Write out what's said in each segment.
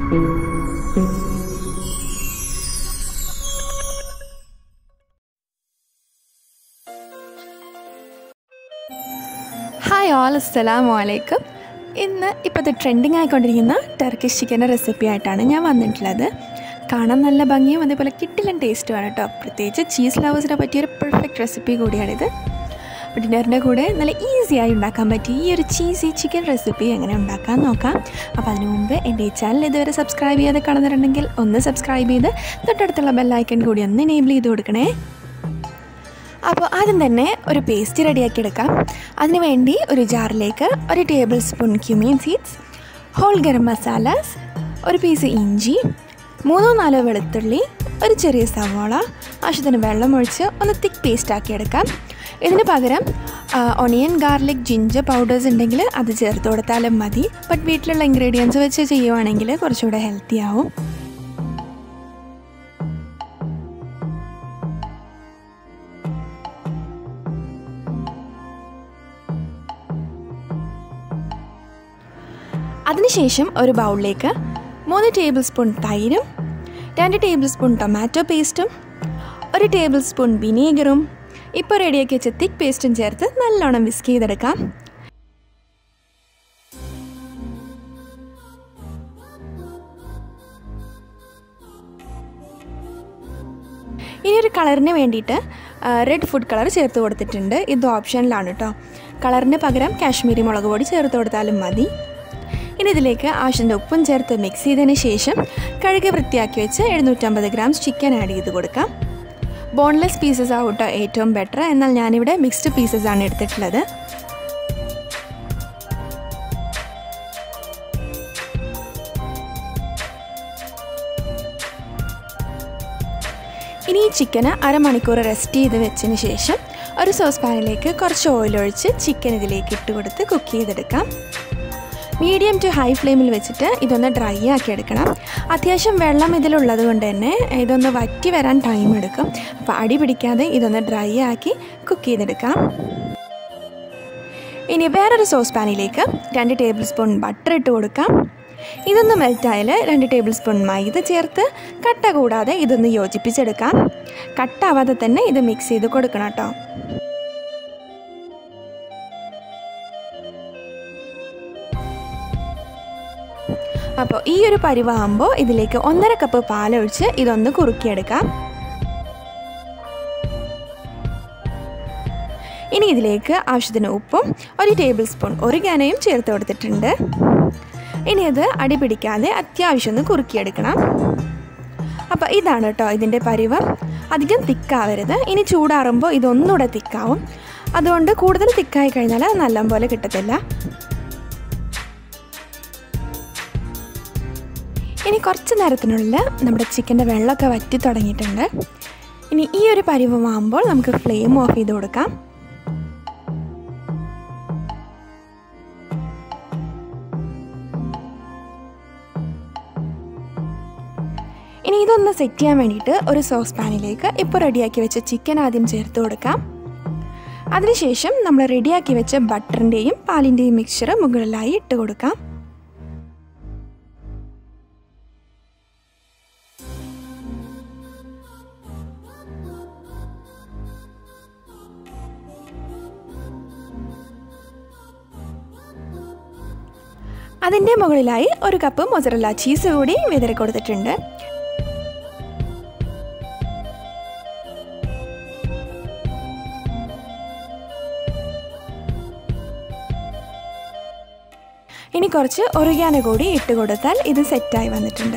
hi all അസ്സലാമു അലൈക്കും ഇന്ന് ഇപ്പോഴത്തെ ട്രെൻഡിങ് ആയിക്കൊണ്ടിരിക്കുന്ന ടർക്കിഷ് ചിക്കൻ്റെ റെസിപ്പി ആയിട്ടാണ് ഞാൻ വന്നിട്ടുള്ളത് കാണാൻ നല്ല ഭംഗിയും അതേപോലെ കിട്ടിലും ടേസ്റ്റുമാണ് കേട്ടോ പ്രത്യേകിച്ച് ചീസ് ലവേഴ്സിനെ പറ്റിയൊരു പെർഫെക്റ്റ് റെസിപ്പി കൂടിയാണിത് ഡിന്നറിൻ്റെ കൂടെ നല്ല ഈസി ആയി ഉണ്ടാക്കാൻ പറ്റിയ ഈ ഒരു ചീസി ചിക്കൻ റെസിപ്പി എങ്ങനെ ഉണ്ടാക്കാൻ നോക്കാം അപ്പോൾ അതിനു മുമ്പ് എൻ്റെ ഈ ചാനൽ ഇതുവരെ സബ്സ്ക്രൈബ് ചെയ്യാതെ കാണുന്നുണ്ടെങ്കിൽ ഒന്ന് സബ്സ്ക്രൈബ് ചെയ്ത് തൊട്ടടുത്തുള്ള ബെല്ലൈക്കൺ കൂടി ഒന്ന് എനേബിൾ ചെയ്ത് കൊടുക്കണേ അപ്പോൾ ആദ്യം തന്നെ ഒരു പേസ്റ്റ് റെഡിയാക്കി എടുക്കാം അതിന് വേണ്ടി ഒരു ജാറിലേക്ക് ഒരു tablespoon cumin seeds whole garam masalas ഒരു പീസ് ഇഞ്ചി മൂന്നോ നാലോ വെളുത്തുള്ളി ഒരു ചെറിയ സവോള ആവശ്യത്തിന് വെള്ളം ഒഴിച്ച് ഒന്ന് തിക്ക് പേസ്റ്റ് ആക്കി എടുക്കാം ഇതിന് പകരം ഒണിയൻ ഗാർലിക് ജിഞ്ചർ പൗഡേഴ്സ് ഉണ്ടെങ്കിൽ അത് ചേർത്ത് കൊടുത്താലും മതി ബട്ട് വീട്ടിലുള്ള ഇൻഗ്രീഡിയൻസ് വെച്ച് ചെയ്യുവാണെങ്കിൽ കുറച്ചുകൂടെ ഹെൽത്തി ആവും അതിനുശേഷം ഒരു ബൗളിലേക്ക് മൂന്ന് ടേബിൾ സ്പൂൺ തൈരും രണ്ട് ടേബിൾ സ്പൂൺ ടൊമാറ്റോ പേസ്റ്റും ഒരു ടേബിൾ സ്പൂൺ വിനീഗറും ഇപ്പോൾ റെഡിയാക്കി വെച്ച തിക്ക് പേസ്റ്റും ചേർത്ത് നല്ലോണം വിസ്ക് ചെയ്തെടുക്കാം ഇനി ഒരു കളറിന് വേണ്ടിയിട്ട് റെഡ് ഫുഡ് കളർ ചേർത്ത് കൊടുത്തിട്ടുണ്ട് ഇത് ഓപ്ഷനിലാണ് കേട്ടോ കളറിന് പകരം കാശ്മീരി മുളക് പൊടി ചേർത്ത് കൊടുത്താലും മതി ഇനി ഇതിലേക്ക് ആവശ്യത്തിൻ്റെ ഉപ്പും ചേർത്ത് മിക്സ് ചെയ്തതിന് ശേഷം കഴുകി വൃത്തിയാക്കി വെച്ച് എഴുന്നൂറ്റമ്പത് ഗ്രാം ചിക്കൻ ആഡ് ചെയ്ത് കൊടുക്കാം ബോൺലെസ് പീസസ് ആവട്ടോ ഏറ്റവും ബെറ്റർ എന്നാൽ ഞാനിവിടെ മിക്സ്ഡ് പീസസ് ആണ് എടുത്തിട്ടുള്ളത് ഇനി ഈ ചിക്കന് അരമണിക്കൂർ റെസ്റ്റ് ചെയ്ത് വെച്ചതിന് ശേഷം ഒരു സോസ് പാനിലേക്ക് കുറച്ച് ഓയിൽ ഒഴിച്ച് ചിക്കൻ ഇതിലേക്ക് ഇട്ട് കൊടുത്ത് കുക്ക് ചെയ്തെടുക്കാം മീഡിയം ടു ഹൈ ഫ്ലെയിമിൽ വെച്ചിട്ട് ഇതൊന്ന് ഡ്രൈ ആക്കി എടുക്കണം അത്യാവശ്യം വെള്ളം ഇതിലുള്ളത് കൊണ്ട് തന്നെ ഇതൊന്ന് വറ്റി വരാൻ ടൈം എടുക്കും അപ്പോൾ അടി പിടിക്കാതെ ഇതൊന്ന് ഡ്രൈ ആക്കി കുക്ക് ചെയ്തെടുക്കാം ഇനി വേറൊരു സോസ് പാനിലേക്ക് രണ്ട് ടേബിൾ സ്പൂൺ ബട്ടർ ഇട്ട് കൊടുക്കാം ഇതൊന്ന് മെൽറ്റായാൽ രണ്ട് ടേബിൾ സ്പൂൺ മൈദ ചേർത്ത് കട്ട കൂടാതെ ഇതൊന്ന് യോജിപ്പിച്ചെടുക്കാം കട്ടാവാതെ തന്നെ ഇത് മിക്സ് ചെയ്ത് കൊടുക്കണം കേട്ടോ അപ്പോൾ ഈ ഒരു പരിവാകുമ്പോൾ ഇതിലേക്ക് ഒന്നര കപ്പ് പാലൊഴിച്ച് ഇതൊന്ന് കുറുക്കിയെടുക്കാം ഇനി ഇതിലേക്ക് ആവശ്യത്തിന് ഉപ്പും ഒരു ടേബിൾ സ്പൂൺ ഒറിഗാനയും ചേർത്ത് കൊടുത്തിട്ടുണ്ട് ഇനി അത് അടി പിടിക്കാതെ അത്യാവശ്യം ഒന്ന് കുറുക്കിയെടുക്കണം അപ്പോൾ ഇതാണ് കേട്ടോ ഇതിൻ്റെ പരിവം അധികം തിക്കാവരുത് ഇനി ചൂടാറുമ്പോൾ ഇതൊന്നുകൂടെ തിക്കാവും അതുകൊണ്ട് കൂടുതൽ തിക്കായി കഴിഞ്ഞാൽ അത് നല്ലപോലെ കിട്ടത്തില്ല ഇനി കുറച്ച് നേരത്തിനുള്ളിൽ നമ്മുടെ ചിക്കൻ്റെ വെള്ളമൊക്കെ വറ്റി തുടങ്ങിയിട്ടുണ്ട് ഇനി ഈ ഒരു പരിവമാകുമ്പോൾ നമുക്ക് ഫ്ലെയിം ഓഫ് ചെയ്ത് കൊടുക്കാം ഇനി ഇതൊന്ന് സെറ്റ് ചെയ്യാൻ വേണ്ടിയിട്ട് ഒരു സോസ് പാനിലേക്ക് ഇപ്പോൾ റെഡിയാക്കി വെച്ച ചിക്കൻ ആദ്യം ചേർത്ത് കൊടുക്കാം അതിനുശേഷം നമ്മൾ റെഡിയാക്കി വെച്ച ബട്ടറിൻ്റെയും പാലിൻ്റെയും മിക്സ്ചർ മുകളിലായി ഇട്ട് കൊടുക്കാം അതിൻ്റെ മുകളിലായി ഒരു കപ്പ് മൊസറല്ല ചീസ് കൂടി വിതറി കൊടുത്തിട്ടുണ്ട് ഇനി കുറച്ച് ഒറിഗാന കൂടി ഇട്ട് കൊടുത്താൽ ഇത് സെറ്റായി വന്നിട്ടുണ്ട്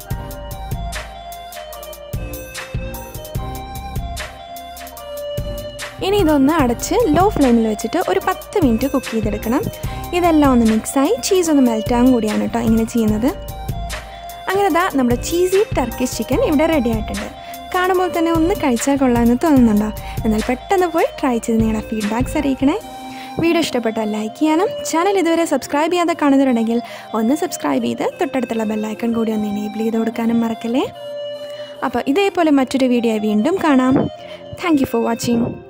ഇനി ഇതൊന്ന് അടച്ച് ലോ ഫ്ലെയിമിൽ വെച്ചിട്ട് ഒരു പത്ത് മിനിറ്റ് കുക്ക് ചെയ്തെടുക്കണം ഇതെല്ലാം ഒന്ന് മിക്സായി ചീസ് ഒന്ന് മെൽറ്റാകാൻ കൂടിയാണ് കേട്ടോ ഇങ്ങനെ ചെയ്യുന്നത് അങ്ങനെ ദാ നമ്മുടെ ചീസി ടർക്കിഷ് ചിക്കൻ ഇവിടെ റെഡി ആയിട്ടുണ്ട് കാണുമ്പോൾ തന്നെ ഒന്ന് കഴിച്ചാൽ കൊള്ളാമെന്ന് തോന്നുന്നുണ്ടോ എന്നാൽ പെട്ടെന്ന് പോയി ട്രൈ ചെയ്ത് നിങ്ങളുടെ ഫീഡ്ബാക്ക്സ് അറിയിക്കണേ വീഡിയോ ഇഷ്ടപ്പെട്ടാൽ ലൈക്ക് ചെയ്യാനും ചാനൽ ഇതുവരെ സബ്സ്ക്രൈബ് ചെയ്യാതെ കാണുന്നുണ്ടെങ്കിൽ ഒന്ന് സബ്സ്ക്രൈബ് ചെയ്ത് തൊട്ടടുത്തുള്ള ബെല്ലൈക്കൺ കൂടി ഒന്ന് എനേബിൾ ചെയ്ത് കൊടുക്കാനും മറക്കല്ലേ അപ്പോൾ ഇതേപോലെ മറ്റൊരു വീഡിയോ വീണ്ടും കാണാം താങ്ക് യു ഫോർ വാച്ചിങ്